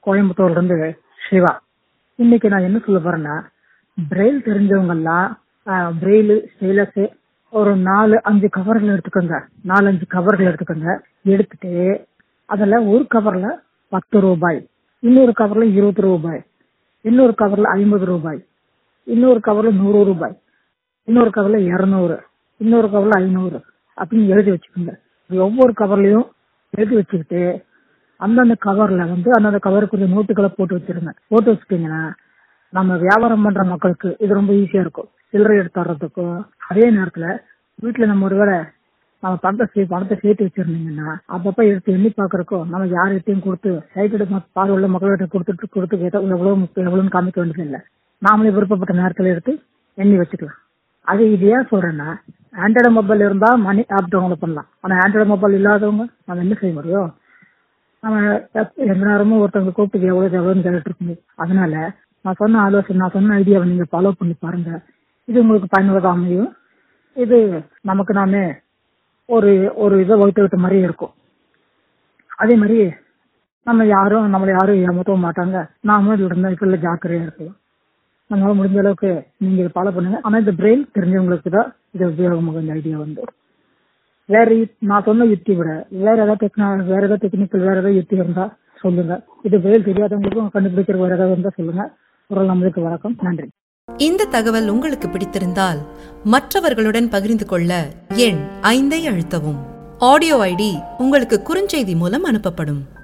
கோயம்புத்தூர்ல இருந்து சிவா இன்னைக்கு நான் என்ன சொல்ல போறேன்னா பிரெயில் தெரிஞ்சவங்க எல்லாம் பிரெயில் ஸ்டெயிலஸ் ஒரு நாலு அஞ்சு கவர்கள் எடுத்துக்கோங்க நாலு அஞ்சு கவர்கள் எடுத்துக்கோங்க எடுத்துட்டு அதுல ஒரு கவர்ல பத்து ரூபாய் இன்னொரு கவர்ல இருபது ரூபாய் இன்னொரு கவர்ல ஐம்பது ரூபாய் இன்னொரு கவர்ல நூறு ரூபாய் இன்னொரு கவர்ல இருநூறு இன்னொரு கவர்ல ஐநூறு அப்படின்னு எழுதி வச்சுக்கோங்க இது ஒவ்வொரு கவர்லயும் எழுதி வச்சுக்கிட்டு அந்தந்த கவர்ல வந்து அந்தந்த கவருக்குரிய நோட்டுகளை போட்டு வச்சிருங்க போட்டு வச்சுட்டீங்கன்னா நம்ம வியாபாரம் பண்ற மக்களுக்கு இது ரொம்ப ஈஸியா இருக்கும் சில்லறை எடுத்து தர்றதுக்கும் அதே நேரத்துல வீட்டுல நம்ம ஒருவேளை நம்ம பணத்தை சே பணத்தை சேர்த்து வச்சிருந்தீங்கன்னா அப்பப்ப எடுத்து எண்ணி பாக்குறக்கும் நம்ம யார்கிட்டையும் கொடுத்து சைட்டு பார்வையுள்ள மக்கள்கிட்ட கொடுத்துட்டு கொடுத்து எதோ எவ்வளவு முக்கியம் எவ்வளவுன்னு காமிக்க வேண்டியது இல்லை நாமளே விருப்பப்பட்ட நேரத்துல எடுத்து எண்ணி வச்சுக்கலாம் அது இது ஏன் சொல்றேன்னா ஆண்ட்ராய்டு மொபைல் இருந்தா மணி ஆப் டவுன்லோட் பண்ணலாம் ஆனா ஆண்ட்ராய்டு மொபைல் இல்லாதவங்க நம்ம என்ன செய்ய முடியும் நம்ம எப்- எந்த நேரமும் ஒருத்தவங்க கூப்பிட்டு எவ்வளவு எவ்வளவுன்னு கேட்டுட்டு இருக்க முடியும் அதனால நான் சொன்ன ஆலோசனை நான் சொன்ன ஐடியாவை நீங்க ஃபாலோ பண்ணி பாருங்க இது உங்களுக்கு பயனுள்ளதா அமையும் இது நமக்கு நாமே ஒரு ஒரு இதை வகுத்துக்கிட்ட மாதிரி இருக்கும் அதே மாதிரி நம்ம யாரும் நம்மளை யாரும் ஏமாத்தவும் மாட்டாங்க நாமளும் இதுல இருந்தா இப்ப ஜாக்கிரதையா இருக்கலாம் நம்மளால முடிஞ்ச அளவுக்கு நீங்க இதை ஃபாலோ பண்ணுங்க ஆனா இந்த பிரெயின் தெரிஞ்சவங்களுக்கு தான் இது உபயோகமாக இந்த ஐடியா வந்து வேற யுத்- நான் சொன்ன யுக்தி விட வேற ஏதாவது டெக்னா வேற ஏதாவது டெக்னிக்கல் வேற ஏதாவது யுக்தி இருந்தா சொல்லுங்க இது பிரெயில் தெரியாதவங்களுக்கும் கண்டுபிடிக்கிற வேற ஏதாவது இருந்தா சொல்லுங்க ஒரு நம்மளுக்கு வணக்கம் நன்றி இந்த தகவல் உங்களுக்கு பிடித்திருந்தால் மற்றவர்களுடன் பகிர்ந்து கொள்ள எண் ஐந்தை அழுத்தவும் ஆடியோ ஐடி உங்களுக்கு குறுஞ்செய்தி மூலம் அனுப்பப்படும்